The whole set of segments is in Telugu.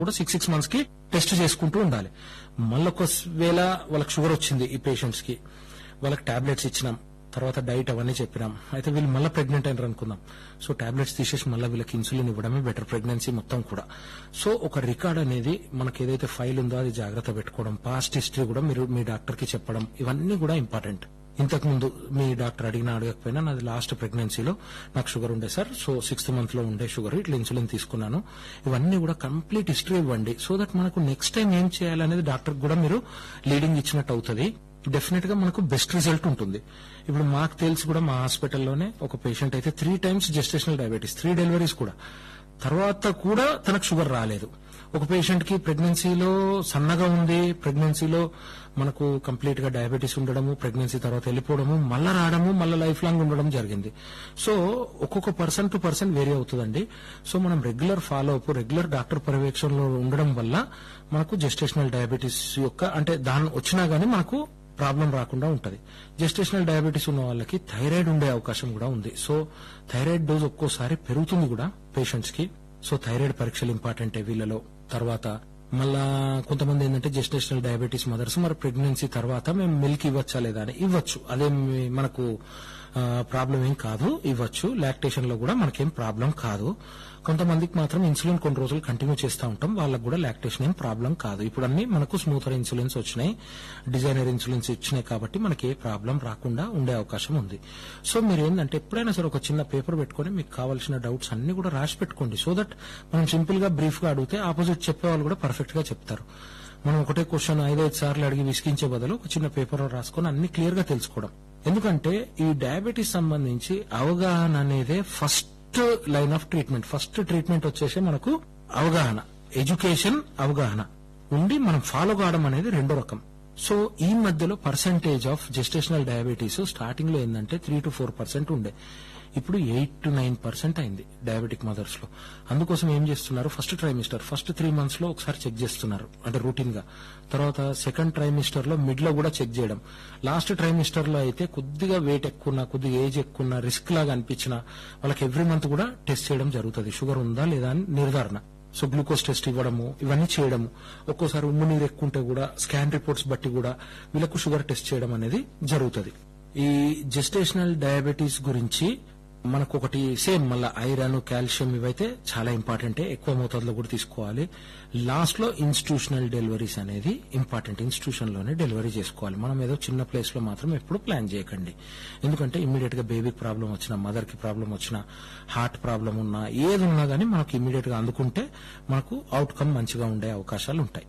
కూడా సిక్స్ సిక్స్ మంత్స్ కి టెస్ట్ చేసుకుంటూ ఉండాలి మళ్ళీ ఒకవేళ వాళ్ళకి షుగర్ వచ్చింది ఈ పేషెంట్స్ కి వాళ్ళకి టాబ్లెట్స్ ఇచ్చినాం తర్వాత డైట్ అవన్నీ చెప్పినాం అయితే వీళ్ళు మళ్ళీ ప్రెగ్నెంట్ అయినారు అనుకుందాం సో టాబ్లెట్స్ తీసేసి మళ్ళీ వీళ్ళకి ఇన్సులిన్ ఇవ్వడమే బెటర్ ప్రెగ్నెన్సీ మొత్తం కూడా సో ఒక రికార్డ్ అనేది మనకి ఏదైతే ఫైల్ ఉందో అది జాగ్రత్త పెట్టుకోవడం పాస్ట్ హిస్టరీ కూడా మీరు మీ డాక్టర్ కి చెప్పడం ఇవన్నీ కూడా ఇంపార్టెంట్ ఇంతకు ముందు మీ డాక్టర్ అడిగినా అడగకపోయినా నాది లాస్ట్ ప్రెగ్నెన్సీలో నాకు షుగర్ ఉండే సార్ సో సిక్స్త్ మంత్ లో ఉండే షుగర్ ఇట్లా ఇన్సులిన్ తీసుకున్నాను ఇవన్నీ కూడా కంప్లీట్ హిస్టరీ ఇవ్వండి సో దట్ మనకు నెక్స్ట్ టైం ఏం చేయాలనేది డాక్టర్ కూడా మీరు లీడింగ్ ఇచ్చినట్టు అవుతుంది డెఫినెట్ గా మనకు బెస్ట్ రిజల్ట్ ఉంటుంది ఇప్పుడు మాకు తెలిసి కూడా మా హాస్పిటల్లోనే ఒక పేషెంట్ అయితే three times gestational diabetes three deliveries కూడా తర్వాత కూడా తనకు షుగర్ రాలేదు ఒక పేషెంట్ కి ప్రెగ్నెన్సీలో సన్నగా ఉంది ప్రెగ్నెన్సీలో మనకు కంప్లీట్ గా డయాబెటీస్ ఉండడము ప్రెగ్నెన్సీ తర్వాత వెళ్ళిపోవడము మళ్ళా రావడము మళ్ళీ లైఫ్ లాంగ్ ఉండడం జరిగింది సో ఒక్కొక్క పర్సన్ టు పర్సన్ వేరీ అవుతుందండి సో మనం regular follow up regular doctor పర్యవేక్షణలో ఉండడం వల్ల మనకు జెస్టేషనల్ డయాబెటీస్ యొక్క అంటే దాని వచ్చినా గానీ మనకు ప్రాబ్లం రాకుండా ఉంటది జెస్టేషనల్ డయాబెటీస్ ఉన్న వాళ్ళకి థైరాయిడ్ ఉండే అవకాశం కూడా ఉంది సో థైరాయిడ్ డోస్ ఒక్కోసారి పెరుగుతుంది కూడా పేషెంట్స్ కి సో థైరాయిడ్ పరీక్షలు ఇంపార్టెంటే వీళ్ళలో తర్వాత మళ్ళా కొంతమంది ఏంటంటే జెస్టేషనల్ డయాబెటీస్ మదర్స్ మరి ప్రెగ్నెన్సీ తర్వాత మేము మిల్క్ ఇవ్వచ్చా లేదా అని ఇవ్వచ్చు అదే మనకు ప్రాబ్లం ఏం కాదు ఇవ్వచ్చు లాక్టేషన్ లో కూడా మనకేం ప్రాబ్లం కాదు కొంతమందికి మాత్రం ఇన్సులిన్ కొన్ని రోజులు కంటిన్యూ చేస్తూ ఉంటాం వాళ్ళకు కూడా లాక్టేషన్ ఏం ప్రాబ్లం కాదు ఇప్పుడు అన్ని మనకు స్మూతర్ ఇన్సులిన్స్ వచ్చినాయి డిజైనర్ ఇన్సులిన్స్ ఇచ్చినాయి కాబట్టి మనకి ఏ ప్రాబ్లం రాకుండా ఉండే అవకాశం ఉంది సో మీరు ఏంటంటే ఎప్పుడైనా సరే ఒక చిన్న పేపర్ పెట్టుకొని మీకు కావాల్సిన డౌట్స్ అన్ని కూడా రాసి పెట్టుకోండి సో దట్ మనం సింపుల్ గా బ్రీఫ్ గా అడిగితే ఆపోజిట్ చెప్పే వాళ్ళు కూడా పర్ఫెక్ట్ గా చెప్తారు మనం ఒకటే క్వశ్చన్ ఐదైదు సార్లు అడిగి విసిగించే బదులు ఒక చిన్న పేపర్ రాసుకొని అన్ని క్లియర్ గా తెలుసుకోవడం ఎందుకంటే ఈ డయాబెటీస్ సంబంధించి అవగాహన అనేదే first line of treatment first treatment వచ్చేసి మనకు అవగాహన ఎడ్యుకేషన్ అవగాహన ఉండి మనం ఫాలో కావడం అనేది రెండో రకం సో ఈ మధ్యలో percentage of gestational diabetes starting లో ఏంటంటే త్రీ టు ఫోర్ పర్సెంట్ ఉండే ఇప్పుడు ఎయిట్ టు నైన్ పర్సెంట్ అయింది డయాబెటిక్ మదర్స్ లో అందుకోసం ఏం చేస్తున్నారు first trimester first three months లో ఒకసారి చెక్ చేస్తున్నారు అంటే రూటీన్ గా తర్వాత సెకండ్ ట్రైమిస్టర్ లో మిడ్ లో కూడా చెక్ చేయడం లాస్ట్ ట్రైమిస్టర్ లో అయితే కొద్దిగా వెయిట్ ఎక్కువ కొద్దిగా ఏజ్ ఎక్కువ రిస్క్ లాగా అనిపించిన వాళ్ళకి ఎవ్రీ మంత్ కూడా టెస్ట్ చేయడం జరుగుతుంది షుగర్ ఉందా లేదా అని నిర్ధారణ సో గ్లూకోజ్ టెస్ట్ ఇవ్వడము ఇవన్నీ చేయడము ఒక్కోసారి ఉమ్ము నీరు ఎక్కువ ఉంటే కూడా స్కాన్ రిపోర్ట్స్ బట్టి కూడా వీళ్ళకు షుగర్ టెస్ట్ చేయడం అనేది జరుగుతుంది ఈ జెస్టేషనల్ డయాబెటీస్ గురించి మనకు ఒకటి సేమ్ మళ్ళీ ఐరన్ కాల్షియం ఇవైతే చాలా ఇంపార్టెంటే ఎక్కువ మోతాదులో కూడా తీసుకోవాలి లాస్ట్ లో ఇన్స్టిట్యూషనల్ డెలివరీస్ అనేది ఇంపార్టెంట్ ఇన్స్టిట్యూషన్ లోనే డెలివరీ చేసుకోవాలి మనం ఏదో చిన్న ప్లేస్ లో మాత్రం ఎప్పుడు ప్లాన్ చేయకండి ఎందుకంటే ఇమ్మీడియట్ గా బేబీకి ప్రాబ్లం వచ్చినా మదర్ కి ప్రాబ్లం వచ్చినా హార్ట్ ప్రాబ్లం ఉన్నా ఏది ఉన్నా గానీ మనకు ఇమ్మీడియట్ గా అందుకుంటే మనకు అవుట్కమ్ మంచిగా ఉండే అవకాశాలు ఉంటాయి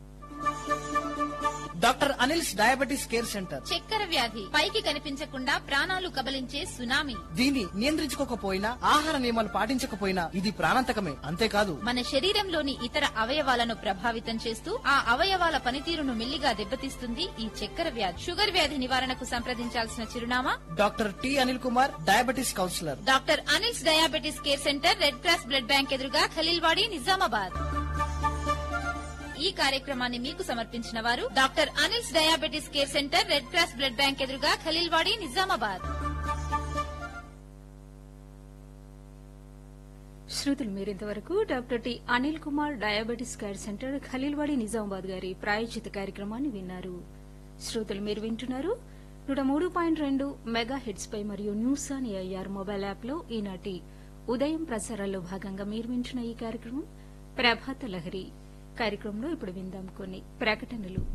doctor Anil's diabetes care centre చక్కెర వ్యాధి పైకి కనిపించకుండా ప్రాణాలు కబలించే సునామీ దీన్ని నియంత్రించుకోకపోయినా ఆహార నియమాలు పాటించకపోయినా ఇది ప్రాణాంతకమే అంతేకాదు మన శరీరంలోని ఇతర అవయవాలను ప్రభావితం చేస్తూ ఆ అవయవాల పనితీరును మెల్లిగా దెబ్బతీస్తుంది ఈ చక్కెర వ్యాధి షుగర్ వ్యాధి నివారణకు సంప్రదించాల్సిన చిరునామా doctor T Anil Kumar diabetes counsellor doctor Anil's diabetes care centre Red Cross blood bank ఎదురుగా ఖలీల్వాడి నిజామాబాద్ ఈ కార్యక్రమాన్ని మీకు సమర్పించిన వారు doctor Anil's diabetes care centre Red Cross blood bank ఎదురుగా ఖలీల్వాడి నిజామాబాద్ శ్రోతలు మీరింతవరకు doctor T Anil Kumar diabetes care centre Khaleelwadi Nizamabad గారి ప్రాయోజిత కార్యక్రమాన్ని విన్నారు శ్రోతలు మీరు వింటున్నారు నూట మూడు పాయింట్ రెండు మెగా హిట్స్ పై మరియు news on AIR mobile app లో ఈనాటి ఉదయం ప్రసారాల్లో భాగంగా మీరు వింటున్న ఈ కార్యక్రమం ప్రభాత లహరి కార్యక్రమంలో ఇప్పుడు విందాం కొన్ని ప్రకటనలు